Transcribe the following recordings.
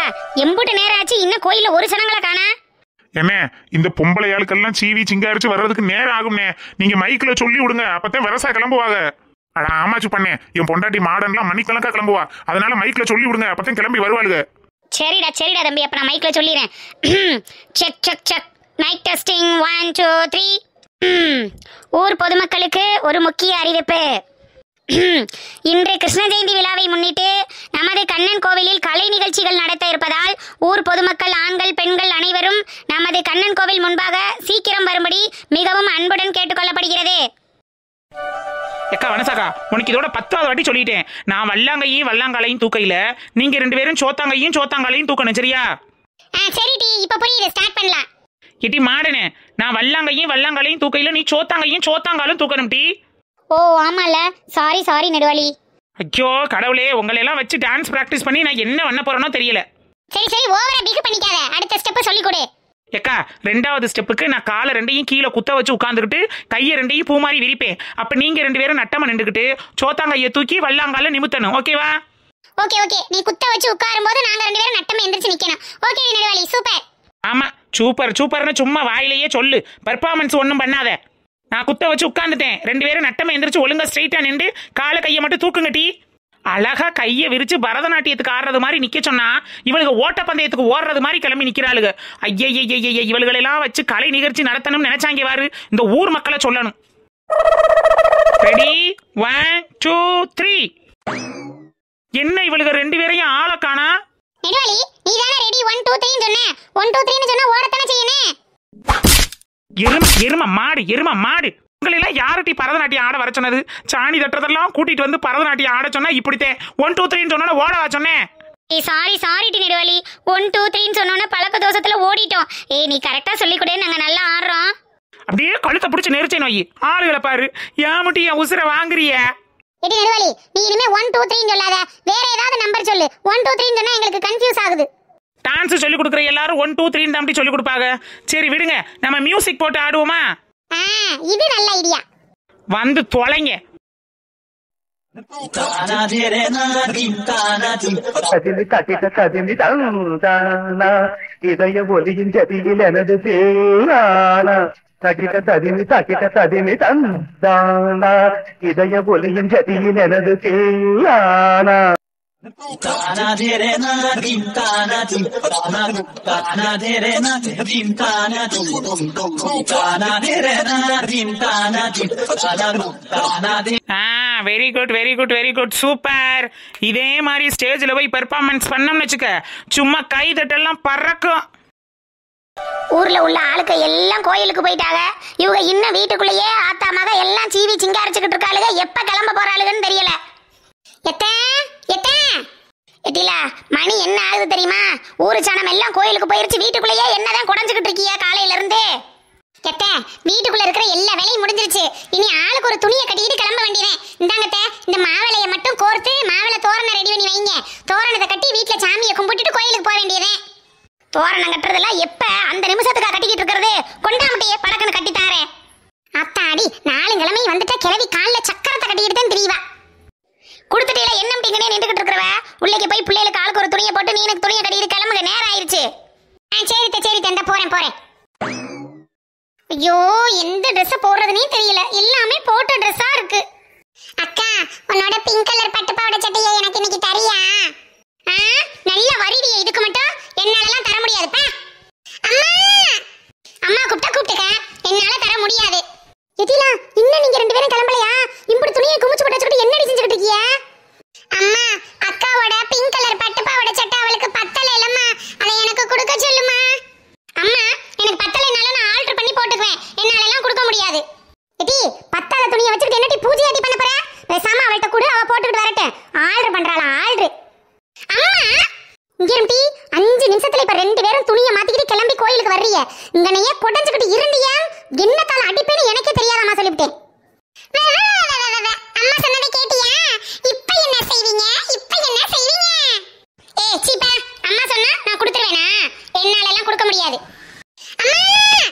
எம்புட்டு நேரம் ஆச்சு இன்னும் கோயில்ல ஒரு சனங்களை காணா என்ன இந்த பொம்பளை ஆளுக்கெல்லாம் சீவி சிங்காரிச்சு வர்றதுக்கு நேரம் ஆகும்னே நீங்க மைக்ல சொல்லி விடுங்க அப்பதான் விவசாய கிளம்புவாங்க அட ஆமாச்சு பண்ணேன் என் பொண்டாட்டி மாடன்லாம் மணிக்கணக்கா கிளம்புவா அதனால மைக்ல சொல்லி விடுங்க அப்பதான் கிளம்பி வருவாளுங்க சரிடா சரிடா தம்பி அப்ப நான் மைக்ல சொல்லிடுறேன் check check check mic testing one two three ஊர் பொதுமக்களுக்கு ஒரு முக்கிய அறிவிப்பு இன்று கிருஷ்ண ஜெயந்தி விழாவை முன்னிட்டு நமது கண்ணன் கோவிலில் கலை நிகழ்ச்சிகள் நடத்த இருப்பதால் ஊர் பொதுமக்கள் ஆண்கள் பெண்கள் அனைவரும் நமது கண்ணன் கோவில் முன்பாக சீக்கிரம் வரும்படி மிகவும் அன்புடன் கேட்டுக்கொள்ளப்படுகிறது எக்கா வனசாக்கா உனக்கு இதோட பத்தாவது வாட்டி சொல்லிட்டேன் நான் வல்லாங்கையும் வல்லாங்காலையும் தூக்கையில நீங்க ரெண்டு பேரும் சோத்தாங்கையும் சோத்தாங்காலையும் தூக்கணும் சரியா ஆ சரி டி இப்ப புரியுது ஸ்டார்ட் பண்ணலாம் இட்டி மாடனே நான் வல்லாங்கையும் வல்லாங்காலையும் தூக்கையில நீ சோத்தாங்கையும் சோத்தாங்காலும் தூக்கணும் டி ஓ ஆமால சாரி சாரி நெடுவாளி ஐயோ கடவுளே உங்களை எல்லாம் வச்சு டான்ஸ் பிராக்டிஸ் பண்ணி நான் என்ன பண்ண போறேனோ தெரியல சரி சரி ஓவரா பிகு பண்ணிக்காத அடுத்த ஸ்டெப் சொல்லி கொடு எக்கா ரெண்டாவது ஸ்டெப்புக்கு நான் காலை ரெண்டையும் கீழே குத்த வச்சு உட்காந்துக்கிட்டு கையை ரெண்டையும் பூ மாதிரி விரிப்பேன் அப்ப நீங்க ரெண்டு பேரும் நட்டமா நின்றுக்கிட்டு சோத்தாங்கையை தூக்கி வல்லாங்கால நிமித்தணும் ஓகேவா ஓகே ஓகே நீ குத்த வச்சு உட்காரும் போது நாங்க ரெண்டு பேரும் நட்டமா எந்திரிச்சு நிக்கணும் ஓகே நெடுவாளி சூப்பர் ஆமா சூப்பர் சூப்பர்னு சும்மா வாயிலேயே சொல்லு பர்ஃபார்மன்ஸ் ஒன்றும் பண்ணாத நான் குத்த வச்சு உட்காந்துட்டேன் ரெண்டு பேரும் நட்டமா எந்திரிச்சு ஒழுங்கா ஸ்ட்ரைட்டா நின்று காலை கையை மட்டும் தூக்குங்க டீ அழகா கையை விரிச்சு பரதநாட்டியத்துக்கு ஆடுறது மாதிரி நிக்க சொன்னா இவளுக்கு ஓட்டப்பந்தயத்துக்கு ஓடுறது மாதிரி கிளம்பி நிக்கிறாளுங்க ஐயய்யய்யய்ய இவளுகளெல்லாம் வச்சு கலை நிகழ்ச்சி நடத்தணும்னு நினைச்சாங்க வாரு இந்த ஊர் மக்களை சொல்லணும் ரெடி ஒன் டூ த்ரீ என்ன இவளுக்கு ரெண்டு பேரையும் ஆளை காணா நெடுவாளி நீ தானே ரெடி ஒன் டூ த்ரீன்னு சொன்ன ஒன் டூ த்ரீன்னு சொன்னா ஓடத்தானே செய்யணும் எரும எரும மாடு எரும மாடு உங்களெல்லாம் யார்கிட்ட பரதநாட்டியம் ஆட வர சொன்னது சாணி தட்டுறதெல்லாம் கூட்டிட்டு வந்து பரதநாட்டியம் ஆட சொன்னா இப்படித்தே ஒன் டூ த்ரீன்னு சொன்னா ஓட வா சொன்னேன் ஏய் சாரி சாரி டி நெடுவாளி ஒன் டூ த்ரீன்னு சொன்னோன்னே பழக்க தோசத்துல ஓடிட்டோம் ஏய் நீ கரெக்டா சொல்லி கொடு நாங்க நல்லா ஆடுறோம் அப்படியே கழுத்தை பிடிச்சி நெரிச்சேன் வை ஆளுகளை பாரு ஏன் மட்டும் என் உசுரை வாங்குறிய எடி நெடுவாளி நீ இனிமே ஒன் டூ த்ரீன்னு சொல்லாத வேற ஏதாவது நம்பர் சொல்லு ஒன் டூ த்ரீன்னு சொன்னா எங்களுக்கு கன்ஃபியூஸ் ஆகுது டான்ஸ் சொல்லி கொடுக்குற எல்லாரும் ஒன் டூ த்ரீன்னு தான் அப்படி சொல்லி கொடுப்பாங்க சரி விடுங்க நம்ம மியூசிக் போட்டு ஆடுவோமா ஆ இது நல்ல ஐடியா வந்து தொலைங்க கதினி தட்டிட்ட கதினி தானா இதய ஒலியின் ஜதியில் எனது தேனானா தட்டிட்ட ததினி தட்டிட்ட ததினி தந்தானா இதய ஒலியின் ஜதியில் எனது தேனானா ஆ very good very good very good super இதே மாதிரி ஸ்டேஜில் போய் பெர்ஃபார்மன்ஸ் பண்ணோம்னு வச்சுக்க சும்மா கை தட்டெல்லாம் பறக்கும் ஊர்ல உள்ள ஆளுக்க எல்லாம் கோயிலுக்கு போயிட்டாங்க இவங்க இன்னும் வீட்டுக்குள்ளேயே ஆத்தா மக எல்லாம் சீவி சிங்காரிச்சுக்கிட்டு இருக்காளுங்க எப்ப கிளம்ப போறாளுங்கன்னு தெரியல எத்தே எத்தே எட்டிலா மணி என்ன ஆகுது தெரியுமா ஊரு சனம் எல்லாம் கோயிலுக்கு போயிருச்சு வீட்டுக்குள்ளேயே என்னதான் குடஞ்சுக்கிட்டு இருக்கியா காலையில இருந்து எத்தே வீட்டுக்குள்ள இருக்கிற எல்லா வேலையும் முடிஞ்சிருச்சு இனி ஆளுக்கு ஒரு துணியை கட்டிக்கிட்டு கிளம்ப வேண்டியதே இந்தாங்கத்தே இந்த மாவிளைய மட்டும் கோர்த்து மாவிளை தோரணை ரெடி பண்ணி வைங்க தோரணத்தை கட்டி வீட்டுல சாமியை கும்பிட்டுட்டு கோயிலுக்கு போக வேண்டியதே தோரணம் கட்டுறதெல்லாம் எப்ப அந்த நிமிஷத்துக்கா கட்டிக்கிட்டு இருக்கிறது கொண்டாமட்டியே படக்குன்னு கட்டி தாரேன் அத்தாடி நாலு கிழமை வந்துட்டா கிளவி காலில் சக்கரத்தை கட்டிக்கிட்டு தான் தெரியவா கொடுத்துட்டீல என்ன அப்படிங்கனே நின்றுகிட்டு இருக்கிறவ உள்ளேக்கு போய் பிள்ளைகளுக்கு ஆளுக்கு ஒரு துணியை போட்டு நீ எனக்கு துணியை கட்டிட்டு கிளம்புங்க நேரம் ஆயிருச்சு ஆ சரித்த சரித்த இந்த போறேன் போறேன் ஐயோ எந்த Dress போடுறதுனே தெரியல எல்லாமே போட்ட ட்ரெஸ்ஸா இருக்கு அக்கா உன்னோட பிங்க் கலர் பட்டு பாவாடை சட்டையை எனக்கு இன்னைக்கு தரியா ஆ நல்ல வரிடி இதுக்கு மட்டும் என்னாலலாம் தர முடியாதுப்பா அம்மா அம்மா கூப்பிட்டா கூப்பிட்டுக்க என்னால தர முடியாது எதிலா இன்னும் நீங்க ரெண்டு பேரும் கிளம்பலையா இப்படி துணியை குமிச்சு போட்டு வச்சுக்கிட்டு என்னடி செஞ்சுக்கிட்டு இருக்கிய அம்மா அக்காவோட பிங்க் கலர் பட்டு பாவாடை சட்டை அவளுக்கு பத்தல இல்லம்மா அதை எனக்கு கொடுக்க சொல்லுமா அம்மா எனக்கு பத்தலைனாலும் நான் ஆல்டர் பண்ணி போட்டுக்குவேன் என்னால எல்லாம் கொடுக்க முடியாது எடி பத்தாத துணியை வச்சுட்டு என்னடி பூஜை அடி பண்ண போற பேசாம அவள்கிட்ட கொடு அவ போட்டுக்கிட்டு வரட்டும் ஆர்டர் பண்றாளா ஆர்டர் அம்மா இங்க இருட்டி அஞ்சு நிமிஷத்துல இப்ப ரெண்டு பேரும் துணியை மாத்திக்கிட்டு கிளம்பி கோயிலுக்கு வர்றீங்க இங்கனையே கொடைஞ்சுக்கிட்டு இருந்தியா என்ன கால அடிப்பேன்னு எனக்கே தெரியாதாமா சொல்லிவிட்டேன் அம்மா சொன்னதை கேட்டியா இப்ப என்ன செய்வீங்க இப்ப என்ன செய்வீங்க ஏ சீப்பா அம்மா சொன்னா நான் கொடுத்துருவேனா என்னால எல்லாம் கொடுக்க முடியாது அம்மா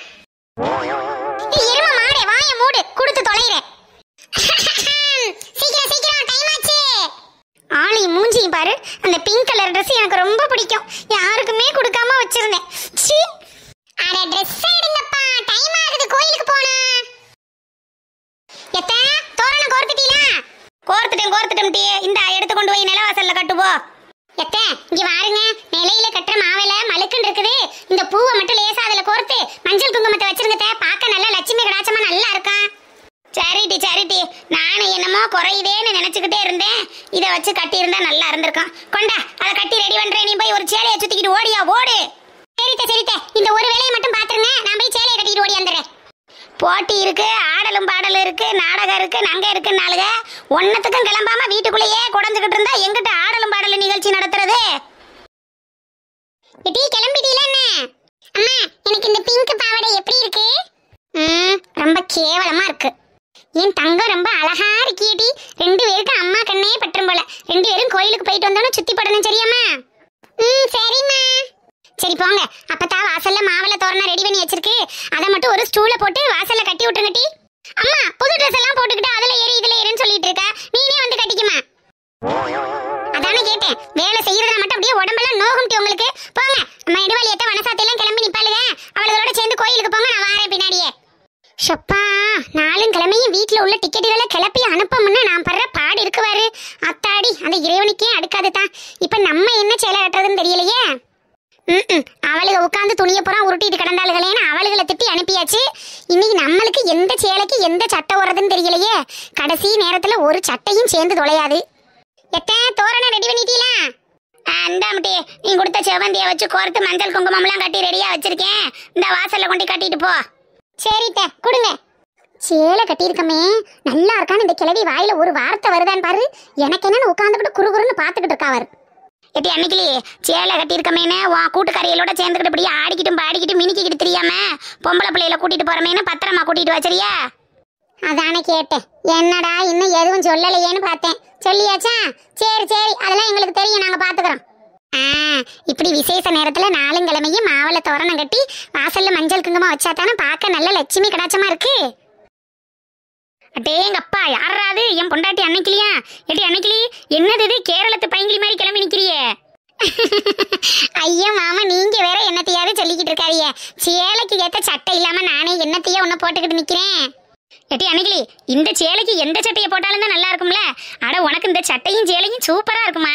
ஏய், எருமை மாடே வாயை மூடு கொடுத்து தொலைறேன் சீக்கிரம் சீக்கிரம் டைம் ஆச்சு ஆளி மூஞ்சியும் பாரு அந்த பிங்க் கலர் Dress எனக்கு ரொம்ப பிடிக்கும் யாருக்குமே கொடுக்காம வச்சிருந்தேன் சீ அட Dress எடுங்கப்பா டைம் ஆகுது கோயிலுக்கு போனா எத்த தோரணம் கோர்த்துட்டீங்களா கோர்த்துட்டேன் கோர்த்துட்டேன் டீ இந்த எடுத்து கொண்டு போய் நிலவாசல்ல கட்டுவோ எத்த இங்க பாருங்க நிலையில கட்டுற மாவில மழுக்குன்னு இருக்குது இந்த பூவை மட்டும் லேசா அதுல கோர்த்து மஞ்சள் குங்குமத்தை வச்சிருங்க தே, பார்க்க நல்லா லட்சுமி கடாச்சமா நல்லா இருக்கும் சரிட்டி சரிட்டி நானும் என்னமோ குறையுதேன்னு நினைச்சுக்கிட்டே இருந்தேன் இதை வச்சு கட்டியிருந்தா நல்லா இருந்திருக்கும் கொண்டா அதை கட்டி ரெடி பண்றேன் நீ போய் ஒரு சேலையை சுத்திக்கிட்டு ஓடியா ஓடு சரித்த சரித்த இந்த ஒரு வேலையை மட்டும் பாத்துருங்க நான் போய் சேலையை கட்டிட்டு ஓடி வந்துடுறேன் போட்டி இருக்கு ஆடலும் பாடலும் இருக்கு நாடகம் இருக்கு நங்க இருக்கு நாளுக ஒன்னத்துக்கும் கிளம்பாம வீட்டுக்குள்ளேயே குடஞ்சுக்கிட்டு இருந்தா எங்கிட்ட ஆடலும் பாடலும் நிகழ்ச்சி நடத்துறது டீ கிளம்பிட்டீல என்ன அம்மா எனக்கு இந்த பிங்க் பாவாடை எப்படி இருக்கு ம் ரொம்ப கேவலமா இருக்கு என் தங்கம் ரொம்ப அழகா இருக்கியடி ரெண்டு பேருக்கும் அம்மா கண்ணே பற்றும் போல ரெண்டு பேரும் கோயிலுக்கு போயிட்டு வந்தோன்னு சுத்தி படணும் சரியாம்மா ம் சரிம்மா சரி போங்க அப்பத்தா வாசல்ல மாவள தோரணம் ரெடி பண்ணி வச்சிருக்கு அதை மட்டும் ஒரு ஸ்டூல போட்டு வாசல்ல கட்டி விட்டுருங்க டி அம்மா புது ட்ரெஸ் எல்லாம் போட்டுக்கிட்டு அதுல ஏறி இதுல ஏறின்னு சொல்லிட்டு இருக்க நீனே வந்து கட்டிக்குமா அதானே கேட்டேன் வேலை செய்யறத மட்டும் அப்படியே உடம்பெல்லாம் நோகும் டி உங்களுக்கு போங்க அம்மா இடுவாளியத்த வனசாத்தி எல்லாம் கிளம்பி நிப்பாளுங்க அவளுகளோட சேர்ந்து கோயிலுக்கு போங்க நான் வாரேன் பின்னாடியே ஷப்பா நாளும் கிழமையும் வீட்ல உள்ள டிக்கெட்டுகளை கிளப்பி அனுப்பமுன்னா நான் படுற பாடு இருக்குவாரு அத்தாடி அந்த இறைவனுக்கே அடுக்காது தான் இப்ப நம்ம என்ன சேலை கட்டுறதுன்னு தெரியலையே ம்ம். அவளுக உட்காந்து துணியை புறம் உருட்டிட்டு கிடந்தாளுகளேன்னு அவளுகளை திட்டி அனுப்பியாச்சு இன்னைக்கு நம்மளுக்கு எந்த சேலைக்கு எந்த சட்டை ஓடுறதுன்னு தெரியலையே கடைசி நேரத்துல ஒரு சட்டையும் சேர்ந்து தொலையாது எத்தனை தோரணம் ரெடி பண்ணிட்டீங்களா அந்தாமட்டி நீ கொடுத்த செவந்திய வச்சு கோர்த்து மஞ்சள் குங்குமம்லாம் கட்டி ரெடியா வச்சிருக்கேன் இந்த வாசல்ல கொண்டு கட்டிட்டு போ சரித்த கொடுங்க சேலை கட்டியிருக்கமே நல்லா இருக்கான்னு இந்த கிழவி வாயில ஒரு வார்த்தை வருதான்னு பாரு எனக்கு என்னன்னு உட்காந்துக்கிட்டு குறுகுறுன்னு பாத்துக்கிட்டு இருக்கா அவர் எட்டி அன்னைக்கு சேலை கட்டியிருக்கமேனு உன் கூட்டுக்காரிகளோட சேர்ந்துக்கிட்டு இப்படியே ஆடிக்கிட்டும் பாடிக்கிட்டு மினிக்கிட்டு தெரியாம பொம்பளை பிள்ளையில கூட்டிட்டு போறமேனு பத்திரமா கூட்டிட்டு வச்சரியா அதானே கேட்டேன் என்னடா இன்னும் எதுவும் சொல்லலையேன்னு பார்த்தேன் சொல்லியாச்சா சரி சரி அதெல்லாம் எங்களுக்கு தெரியும் நாங்க பாத்துக்கிறோம் ஆ, இப்படி விசேஷ நேரத்துல நாளுங்கிழமையும் மாவளை தோரணம் கட்டி வாசல்ல மஞ்சள் குங்குமம் வச்சா தானே பார்க்க நல்ல லட்சுமி கடாச்சமா இருக்கு அடேங்கப்பா யாராது என் பொண்டாட்டி அன்னைக்கிலியா எடி அன்னைக்கிளி என்னது இது கேரளத்து பைங்கிலி மாதிரி கிளம்பி நிக்கிறியே ஐயோ மாமா நீங்க வேற என்னத்தையாவது சொல்லிக்கிட்டு இருக்காதிய சேலைக்கு ஏத்த சட்டை இல்லாம நானே என்னத்தையே ஒண்ணு போட்டுக்கிட்டு நிக்கிறேன் எட்டி அன்னைக்கிளி இந்த சேலைக்கு எந்த சட்டையை போட்டாலும் தான் நல்லா இருக்கும்ல அட உனக்கு இந்த சட்டையும் சேலையும் சூப்பரா இருக்குமா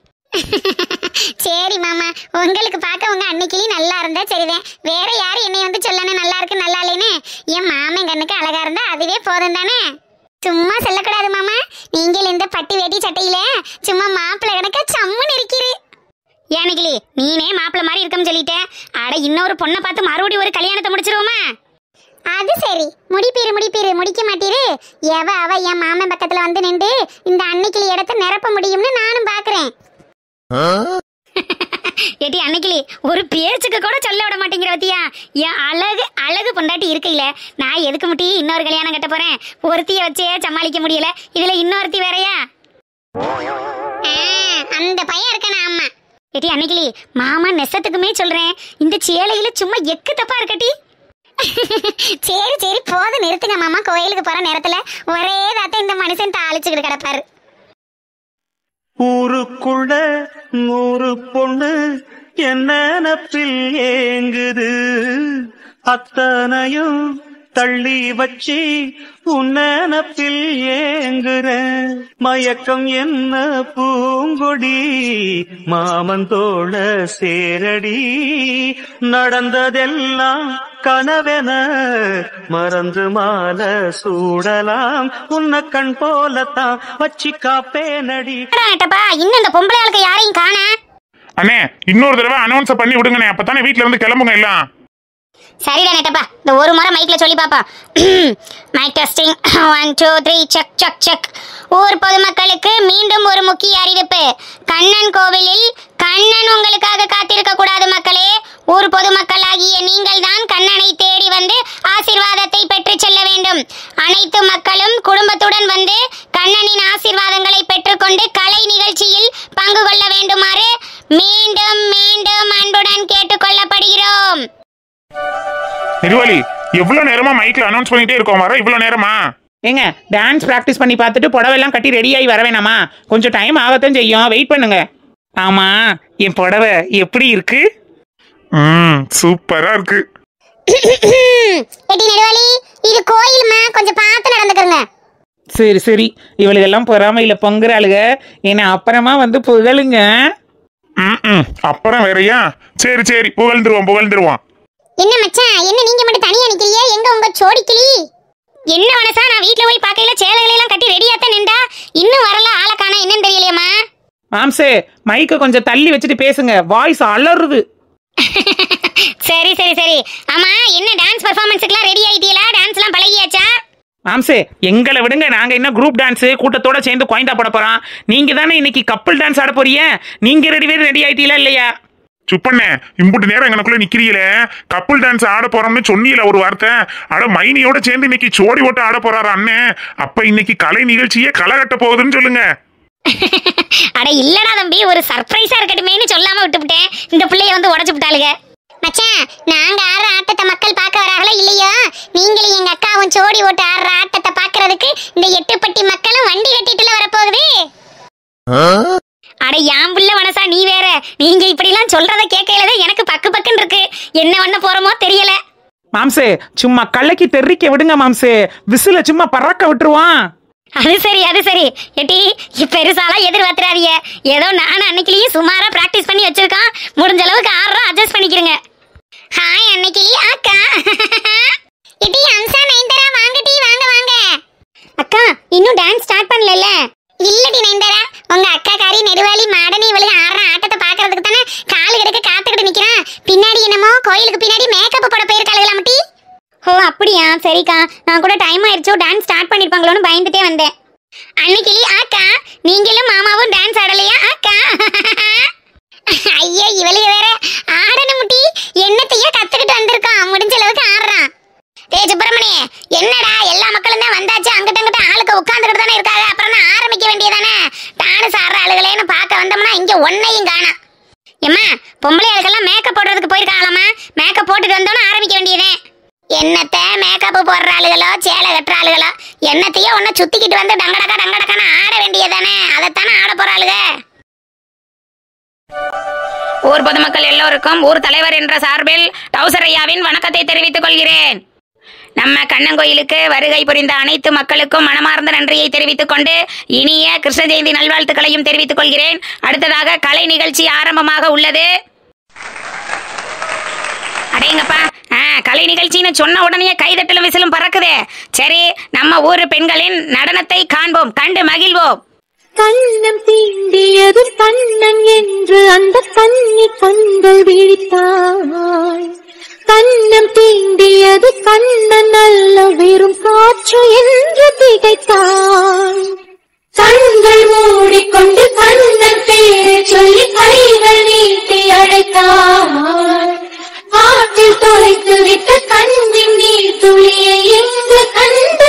சரி மாமா உங்களுக்கு பார்க்க உங்க அன்னைக்கிளி நல்லா இருந்தா சரிதான் வேற யாரு என்னை வந்து சொல்லணும் நல்லா இருக்கு நல்லா இல்லைன்னு என் மாமன் கண்ணுக்கு அழகா இருந்தா அதுவே போதும் தானே சும்மா சொல்லக்கூடாது மாமா நீங்கள் இந்த பட்டு வேட்டி சட்டையில சும்மா மாப்பிள்ளை கணக்க சம்முன்னு இருக்கிறு ஏனகிளி நீனே மாப்பிள்ளை மாதிரி இருக்கன்னு சொல்லிட்டேன் அட இன்னொரு பொண்ணை பார்த்து மறுபடியும் ஒரு கல்யாணத்தை முடிச்சிருவோமா அது சரி முடிப்பீரு முடிப்பீரு முடிக்க மாட்டீரு எவ அவ என் மாமன் பக்கத்துல வந்து நின்று இந்த அன்னைக்கிளி இடத்த நிரப்ப முடியும்னு நானும் பாக்குறேன் ஏட்டி அன்னைக்கிளி ஒரு பேச்சுக்கு கூட சொல்ல விட மாட்டேங்கிற பத்தியா என் அழகு அழகு பொண்டாட்டி இருக்கையில நான் எதுக்கு முட்டி இன்னொரு கல்யாணம் கட்ட போறேன் ஒருத்திய வச்சே சமாளிக்க முடியல இதுல இன்னொருத்தி வேறயா அந்த பையன் இருக்கான அம்மா ஏட்டி அன்னைக்கிளி மாமா நெசத்துக்குமே சொல்றேன் இந்த சேலையில சும்மா எக்கு தப்பா இருக்கட்டி சரி சரி போதும் நிறுத்துங்க மாமா கோயிலுக்கு போற நேரத்துல ஒரே தாத்த இந்த மனுஷன் தாளிச்சுக்கிட்டு கிடப்பாரு ஊருக்குள்ள நூறு பொண்ணு என்ன நினப்பில் ஏங்குது அத்தனையும் தள்ளி வச்சு உன்னப்பில் ஏங்குற மயக்கம் என்ன பூங்கொடி மாமன் தோழ சேரடி நடந்ததெல்லாம் கனவென மறந்து மால சூடலாம் உன்ன கண் போலத்தான் வச்சு காப்பேனடி நட்டப்பா இன்னும் இந்த பொம்பளை ஆளுக்கு யாரையும் காணா அண்ணே இன்னொரு தடவை அனௌன்ஸ் பண்ணி விடுங்கண்ணே அப்பதானே வீட்ல இருந்து கிளம்புங்க எல்லாம் சரிடா நெட்டப்பா இந்த ஒரு முறை மைக்ல சொல்லி பாப்பா mic testing one two three check check check ஊர் பொதுமக்களுக்கு மீண்டும் ஒரு முக்கிய அறிவிப்பு கண்ணன் கோவிலில் கண்ணன் உங்களுக்காக காத்திருக்க கூடாது மக்களே ஊர் பொதுமக்களாகிய நீங்கள் தான் கண்ணனை தேடி வந்து ஆசீர்வாதத்தை பெற்று செல்ல வேண்டும் அனைத்து மக்களும் குடும்பத்துடன் வந்து கண்ணனின் ஆசீர்வாதங்களை பெற்றுக்கொண்டு கலை நிகழ்ச்சியில் பங்கு கொள்ள வேண்டுமாறு மீண்டும் மீண்டும் அன்புடன் கேட்டுக்கொள்ளப்படுகிறோம் நெடுவாளி எவ்வளவு நேரமா மைக்ல அனௌன்ஸ் பண்ணிட்டே இருக்கோம் வர இவ்வளவு நேரமா ஏங்க டான்ஸ் ப்ராக்டிஸ் பண்ணி பார்த்துட்டு புடவெல்லாம் கட்டி ரெடி ஆகி வர வேணாமா கொஞ்சம் டைம் ஆகத்தான் செய்யும் வெயிட் பண்ணுங்க ஆமா என் புடவை எப்படி இருக்கு ம் சூப்பரா இருக்கு எட்டி நெடுவாளி இது கோயில்மா கொஞ்சம் பார்த்து நடந்துக்கிறங்க சரி சரி இவளுகெல்லாம் பொறாமையில பொங்குறாளுக என்னை அப்புறமா வந்து புகழுங்க ம் ம் அப்புறம் வேறயா சரி சரி புகழ்ந்துருவோம் புகழ்ந்துருவோம் என்ன மச்சான் என்ன நீங்க மட்டும் தனியா நிக்கிறீங்க எங்க உங்க சோடிக்கிளி என்ன மனசா நான் வீட்ல போய் பார்க்கையில சேலைகளை எல்லாம் கட்டி ரெடியாத்தான் நின்றா இன்னும் வரல ஆளை காணா என்னன்னு தெரியலையம்மா மாம்சே மைக்க கொஞ்சம் தள்ளி வச்சுட்டு பேசுங்க வாய்ஸ் அலறுது சரி சரி சரி ஆமா என்ன டான்ஸ் பெர்ஃபார்மன்ஸ்க்குலாம் ரெடி ஆயிட்டீங்களா டான்ஸ்லாம் பழகியாச்சா மாம்சே எங்களை விடுங்க நாங்க என்ன குரூப் டான்ஸ் கூட்டத்தோட சேர்ந்து கோயந்தா போட போறோம் நீங்க தானே இன்னைக்கு கப்பல் டான்ஸ் ஆட போறீங்க நீங்க ரெண்டு பேரும் ரெடி ஆயிட்டீங்களா இல்லையா சுப்பண்ணே இம்புட்டு நேரம் எங்கனக்குள்ள நிக்கிறீங்களே கப்புள் டான்ஸ் ஆட போறோம்னு சொன்னீல ஒரு வார்த்தை அட மைனியோட சேர்ந்து இன்னைக்கு சோடி ஓட்ட ஆட போறாரு அண்ணன் அப்ப இன்னைக்கு கலை நிகழ்ச்சியே களை கட்ட போகுதுன்னு சொல்லுங்க அட இல்லடா தம்பி ஒரு சர்ப்ரைஸா இருக்கட்டுமேன்னு சொல்லாம விட்டுவிட்டேன் இந்த பிள்ளைய வந்து உடைச்சு விட்டாளுங்க மச்சான் நாங்க ஆடுற ஆட்டத்தை மக்கள் பார்க்க வராங்களோ இல்லையோ நீங்களும் எங்க அக்காவும் சோடி ஓட்டு ஆடுற ஆட்டத்தை பார்க்கறதுக்கு இந்த எட்டுப்பட்டி மக்களும் வண்டி கட்டிட்டுல வரப்போகுது அட யாம் புள்ள மனசா நீ வேற நீங்க இப்படிலாம் சொல்றத கேட்கையில தான் எனக்கு பக்கு பக்குன்னு இருக்கு என்ன பண்ண போறோமோ தெரியல மாம்சே சும்மா கலக்கி தெறிக்க விடுங்க மாம்சே விசில சும்மா பறக்க விட்டுருவான் அது சரி அது சரி எட்டி பெருசாலாம் எதிர்பார்த்துறாதீங்க ஏதோ நானும் அன்னைக்கிலேயும் சுமாரா பிராக்டிஸ் பண்ணி வச்சிருக்கோம் முடிஞ்ச அளவுக்கு ஆடுறோம் அட்ஜஸ்ட் பண்ணிக்கிறேங்க ஹாய் அன்னைக்கிளி அக்கா எட்டி அம்சா நயன்தாரா வாங்க டி வாங்க வாங்க அக்கா இன்னும் டான்ஸ் ஸ்டார்ட் பண்ணல இல்லடி நயன்தாரா உங்க அக்கா காரி நெடுவாளி மாடனி இவளுக்கு ஆடுற ஆட்டத்தை பாக்குறதுக்கு தானே காலு கிடக்க காத்துக்கிட்டு நிக்கிறான் பின்னாடி என்னமோ கோயிலுக்கு பின்னாடி மேக்கப் போட போயிருக்காளுங்களா மட்டி ஓ அப்படியா சரிக்கா நான் கூட டைம் ஆயிடுச்சோ டான்ஸ் ஸ்டார்ட் பண்ணிருப்பாங்களோன்னு பயந்துட்டே வந்தேன் அன்னைக்கு ஆக்கா நீங்களும் மாமாவும் டான்ஸ் ஆடலையா ஆக்கா ஐயா இவளுக்கு வேற ஆடணும் முட்டி என்னத்தையோ கத்துக்கிட்டு வந்திருக்கான் முடிஞ்ச அளவுக்கு ஆடுறான் டேய் சுப்பிரமணி என்னடா எல்லா மக்களும் தான் வந்தாச்சு அங்கிட்ட அங்கிட்ட ஆளுக்கு உட்காந்துக்கிட்டு தானே இருக்காங்க அப்புறம் தான் ஆரம்பிக்க வேண்டியதானே டான்ஸ் ஆடுற ஆளுகளேன்னு பார்க்க வந்தோம்னா இங்க ஒன்னையும் காணோம் எம்மா பொம்பளை ஆளுக்கெல்லாம் மேக்கப் போடுறதுக்கு போயிருக்காங்களாம்மா மேக்கப் போட்டுட்டு வந்தோன்னு ஆரம்பிக்க வேண்டியதே என்னத்த மேக்கப் போடுற ஆளுகளோ சேலை கட்டுற ஆளுகளோ என்னத்தையோ ஒன்ன சுத்திக்கிட்டு வந்து டங்கடக்கா டங்கடக்கான ஆட வேண்டியதானே அதைத்தானே ஆட போற ஆளுக ஊர் பொதுமக்கள் எல்லோருக்கும் ஊர் தலைவர் என்ற சார்பில் டவுசர் ஐயாவின் வணக்கத்தை தெரிவித்துக் கொள்கிறேன் நம்ம கண்ணங்கோயிலுக்கு வருகை புரிந்த அனைத்து மக்களுக்கும் மனமார்ந்த நன்றியை தெரிவித்துக் கொண்டு இனிய கிருஷ்ண ஜெயந்தி நல்வாழ்த்துக்களையும் தெரிவித்துக் கொள்கிறேன் அடுத்ததாக கலை நிகழ்ச்சி ஆரம்பமாக உள்ளது அடேங்கப்பா ஆ கலை நிகழ்ச்சின்னு சொன்ன உடனே கைதட்டலும் விசிலும் பறக்குதே சரி நம்ம ஊர் பெண்களின் நடனத்தை காண்போம் கண்டு மகிழ்வோம் கண்ணம் தீண்டியது கண்ணன் என்று அந்த கண்ணி கண்கள் விழித்தாய் கண்ணம் தீண்டியது கண்ணன் அல்ல வெறும் காற்று என்று திகைத்தாய் கண்கள் மூடிக்கொண்டு கண்ணன் பேரை சொல்லி கைகள் நீட்டி அழைத்தாய் காற்றில் தொலைத்து விட்ட கண்ணின் நீர் துளியை எங்கு கண்டு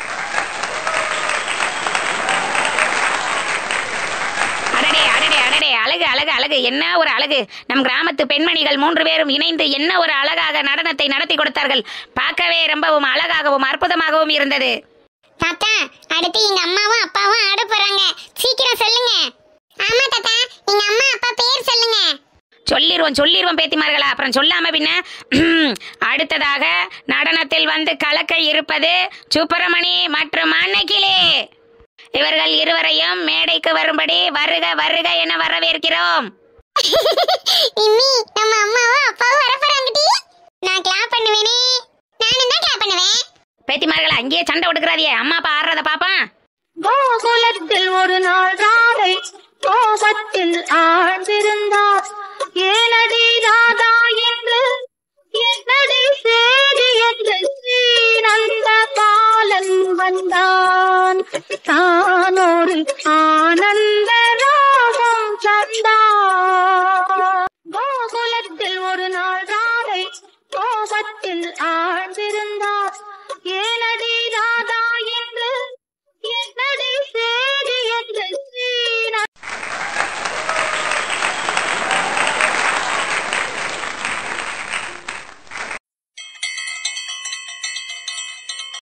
அடடே அடடே அடடே அழகு அழகு அழகு என்ன ஒரு அழகு நம் கிராமத்து பெண்மணிகள் மூன்று பேரும் இணைந்து என்ன ஒரு அழகாக நடனத்தை நடத்தி கொடுத்தார்கள் பார்க்கவே ரொம்பவும் அழகாகவும் அற்புதமாகவும் இருந்தது தாத்தா அடுத்து எங்க அம்மாவும் அப்பாவும் ஆட போறாங்க சீக்கிரம் சொல்லுங்க ஆமா தாத்தா எங்க அம்மா அப்பா பேர் சொல்லுங்க சொல்லிருவோம் சொல்லிருவோம் பேத்திமார்களா அப்புறம் சொல்லாம பின்ன அடுத்ததாக நடனத்தில் வந்து கலக்க இருப்பது சுப்பிரமணி மற்றும் அன்னைக்கிலே இவர்கள் இருவரையும் மேடைக்கு வரும்படி வருக வருக என வரவேற்கிறோம் இம்மி நம்ம அம்மாவும் அப்பாவும் வர போறாங்கடி நான் கிளாப் பண்ணுவேனே நானும் தான் கிளாப் பண்ணுவேன் பேத்திமார்களா அங்கேயே சண்டை கொடுக்குறாதியே அம்மா அப்பா ஆடுறத பாப்பான் கோகுலத்தில் ஒரு நாள் ராதை கோபத்தில் ஆழ்ந்திருந்தார் ஏனடி ராதா என்று என்னடி சேதி என்று ஸ்ரீநந்த பாலன் வந்தான் தான் ஒரு ஆண்